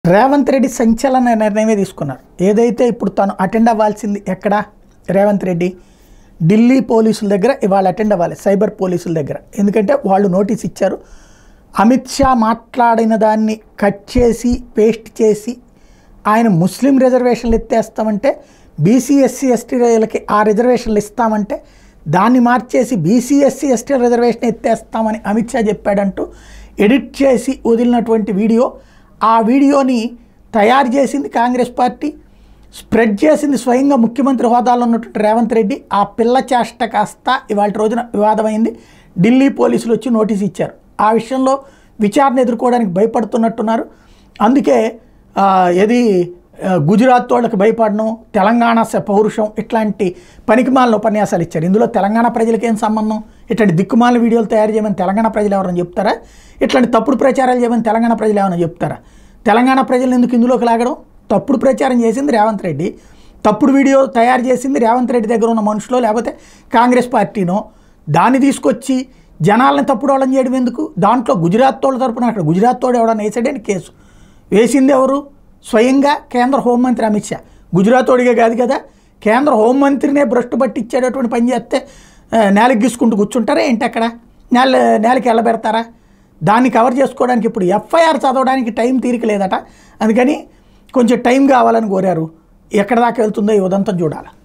రేవంత్ రెడ్డి సంచలన నిర్ణయమే తీసుకున్నారు ఏదైతే ఇప్పుడు తను అటెండ్ అవ్వాల్సింది ఎక్కడ రేవంత్ రెడ్డి ఢిల్లీ పోలీసుల దగ్గర ఇవాళ అటెండ్ అవ్వాలి సైబర్ పోలీసుల దగ్గర ఎందుకంటే వాళ్ళు నోటీస్ ఇచ్చారు అమిత్ షా మాట్లాడిన దాన్ని కట్ చేసి పేస్ట్ చేసి ఆయన ముస్లిం రిజర్వేషన్లు ఎత్తేస్తామంటే బీసీ ఎస్సీ ఎస్టీలకి ఆ రిజర్వేషన్లు ఇస్తామంటే దాన్ని మార్చేసి బీసీ ఎస్సీ ఎస్టీ రిజర్వేషన్ ఎత్తేస్తామని అమిత్ షా చెప్పాడంటూ ఎడిట్ చేసి వదిలినటువంటి వీడియో ఆ వీడియోని తయారు చేసింది కాంగ్రెస్ పార్టీ స్ప్రెడ్ చేసింది స్వయంగా ముఖ్యమంత్రి హోదాలో ఉన్నటువంటి రేవంత్ రెడ్డి ఆ పిల్ల చేష్ట కాస్త ఇవాళ రోజున వివాదమైంది ఢిల్లీ పోలీసులు వచ్చి నోటీస్ ఇచ్చారు ఆ విషయంలో విచారణ ఎదుర్కోవడానికి భయపడుతున్నట్టున్నారు అందుకే ఆ, ఏది ఆ, గుజరాత్ వాళ్ళకి భయపడడం తెలంగాణ స- పౌరుషం ఇట్లాంటి పనికిమాలిన ఉపన్యాసాలు ఇచ్చారు ఇందులో తెలంగాణ ప్రజలకి ఏం సంబంధం ఇట్లాంటి దిక్కుమాలిన వీడియోలు తయారు చేయమని తెలంగాణ ప్రజలు ఎవరైనా చెప్తారా ఇట్లాంటి తప్పుడు ప్రచారాలు చేయమని తెలంగాణ ప్రజలు ఏమైనా చెప్తారా తెలంగాణ ప్రజలు ఎందుకు ఇందులోకి లాగడం తప్పుడు ప్రచారం చేసింది రేవంత్ రెడ్డి తప్పుడు వీడియో తయారు చేసింది రేవంత్ రెడ్డి దగ్గర ఉన్న మనుషులో లేకపోతే కాంగ్రెస్ పార్టీనో దాన్ని తీసుకొచ్చి జనాలను తప్పుడు వాళ్ళని చేయడం ఎందుకు దాంట్లో గుజరాత్ వాళ్ళ తరపున అక్కడ గుజరాత్ వాడు ఎవడన్నా వేసాడని కేసు వేసింది ఎవరు స్వయంగా కేంద్ర హోంమంత్రి అమిత్ షా గుజరాత్ వాడిగా కాదు కదా కేంద్ర హోంమంత్రినే భ్రష్టు పట్టించేటటువంటి పని చేస్తే ఆ, నేలకి గీసుకుంటూ కూర్చుంటారా ఏంటి అక్కడ నేల నేలకి వెళ్ళబెడతారా దాన్ని కవర్ చేసుకోవడానికి ఇప్పుడు ఎఫ్ఐఆర్ చదవడానికి టైం తీరిక లేదట అందుకని కొంచెం టైం కావాలని కోరారు ఎక్కడ దాకా వెళ్తుందో ఈ ఉదంతం చూడాలి